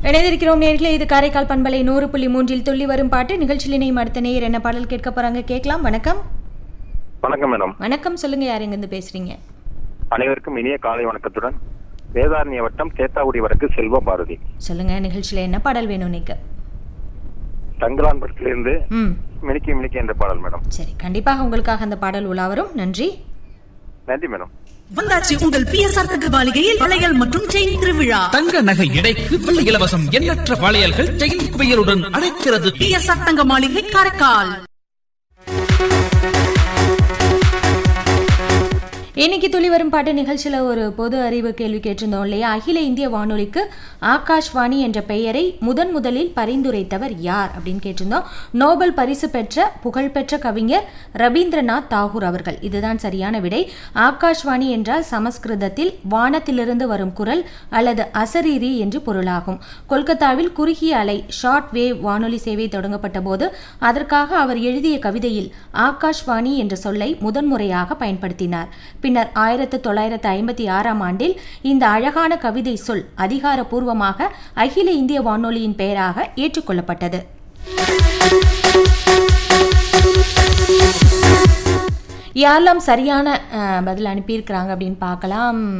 இணைந்திருக்கிறோம் நேர்களே இது காரைக்கால் பண்பலை நூறு புள்ளி மூன்றில் துள்ளி வரும் பாட்டு நிகழ்ச்சியில் இணையும் அடுத்த நேயர் என்ன பாடல் கேட்க போறாங்க கேட்கலாம் வணக்கம் வணக்கம் மேடம் வணக்கம் சொல்லுங்க யார் எங்கிருந்து பேசுறீங்க அனைவருக்கும் இனிய காலை வணக்கத்துடன் வேதாரண்ய வட்டம் தேத்தாவுடி வடக்கு செல்வ பாரதி சொல்லுங்க நிகழ்ச்சியில என்ன பாடல் வேணும் நீங்க தங்கலான் படத்திலிருந்து ம் மினிக்கி மினிக்கி என்ற பாடல் மேடம் சரி கண்டிப்பாக உங்களுக்காக அந்த பாடல் உலா வரும் நன்றி நன்றி மேடம் வந்தாச்சு உங்கள் பிஎஸ்ஆர் தங்க மாளிகையில் வளையல் மற்றும் செயின் திருவிழா தங்க நகை எடைக்கு வெள்ளி இலவசம் எண்ணற்ற வளையல்கள் செயின் குவியலுடன் அழைக்கிறது பிஎஸ்ஆர் தங்க மாளிகை காரைக்கால் இன்னைக்கு துளி வரும் பாட்டு நிகழ்ச்சியில் ஒரு பொது அறிவு கேள்வி கேட்டிருந்தோம் இல்லையா அகில இந்திய வானொலிக்கு ஆகாஷ்வாணி என்ற பெயரை முதன் முதலில் பரிந்துரைத்தவர் யார் அப்படின்னு கேட்டிருந்தோம் நோபல் பரிசு பெற்ற புகழ்பெற்ற கவிஞர் ரவீந்திரநாத் தாகூர் அவர்கள் இதுதான் சரியான விடை ஆகாஷ்வாணி என்றால் சமஸ்கிருதத்தில் வானத்திலிருந்து வரும் குரல் அல்லது அசரீரி என்று பொருளாகும் கொல்கத்தாவில் குறுகிய அலை ஷார்ட் வேவ் வானொலி சேவை தொடங்கப்பட்ட போது அதற்காக அவர் எழுதிய கவிதையில் ஆகாஷ்வாணி என்ற சொல்லை முதன்முறையாக பயன்படுத்தினார் பின்னர் ஆயிரத்து தொள்ளாயிரத்து ஐம்பத்தி ஆறாம் ஆண்டில் இந்த அழகான கவிதை சொல் அதிகாரப்பூர்வமாக அகில இந்திய வானொலியின் பெயராக ஏற்றுக்கொள்ளப்பட்டது யாரெல்லாம் சரியான அஹ், பதில் அனுப்பியிருக்கிறாங்க அப்படின்னு பார்க்கலாம்